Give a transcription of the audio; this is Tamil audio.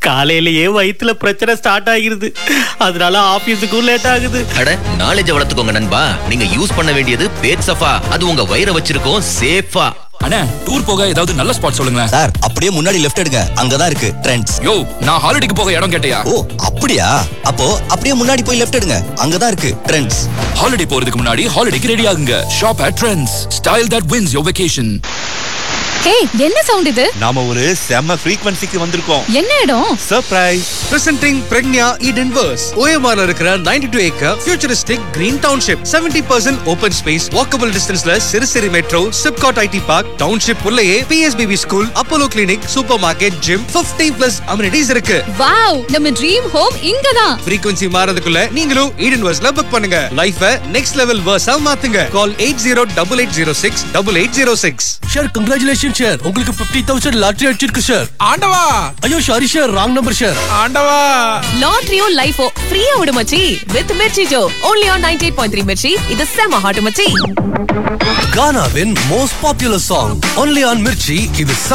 காலையிலேயே வயித்துல பிரச்சனை ஸ்டார்ட் ஆகிருது அதனால ஆபீஸுக்கும் லேட் ஆகுது அட நாலேஜ் வளர்த்துக்கோங்க நண்பா நீங்க யூஸ் பண்ண வேண்டியது பேட் சஃபா அது உங்க வயிறை வச்சிருக்கோம் சேஃபா அண்ணா டூர் போக ஏதாவது நல்ல ஸ்பாட் சொல்லுங்களேன் சார் அப்படியே முன்னாடி லெஃப்ட் எடுங்க அங்கதான் இருக்கு ட்ரெண்ட்ஸ் யோ நான் ஹாலிடேக்கு போக இடம் கேட்டையா ஓ அப்படியா அப்போ அப்படியே முன்னாடி போய் லெஃப்ட் எடுங்க அங்கதான் இருக்கு ட்ரெண்ட்ஸ் ஹாலிடே போறதுக்கு முன்னாடி ஹாலிடேக்கு ரெடி ஆகுங்க shop at Trends style that wins your vacation hey என்ன சவுண்ட் இது நாம ஒரு செம ஃப்ரீக்வன்சிக்கு வந்திருக்கோம் என்ன இடம் surprise Presenting Pregnia Eden Verse. OMR ல இருக்கிற 92 acre futuristic green township. 70% open space, walkable distanceல சிறுசிறு metro, SIPCOT IT park, township உள்ளேயே PSBB school, Apollo clinic, super market, gym, 50 plus amenities இருக்கு. வாவ் நம்ம ட்ரீம் ஹோம் இங்கதான் frequency மாறதுக்குள்ள நீங்களும் ஈடன் வர்ஸ்ல புக் பண்ணுங்க லைஃப நெக்ஸ்ட் லெவல் வர்ஸா மாத்துங்க call eight zero double eight zero six double eight zero six sir congratulation sir உங்களுக்கு பிப்டி தௌசண்ட் லாட்ரி அடிச்சிருக்கு சார் ஆண்டவா ஐயோ sorry sir wrong number sir ஆண்டவா லாட்ரியோ லைஃபோ ஃப்ரீயா விடு மச்சி with Mirchi Jo only on 98.3 Mirchi இது செம ஹாட் மச்சி கானாவின் most popular song only on Mirchi இது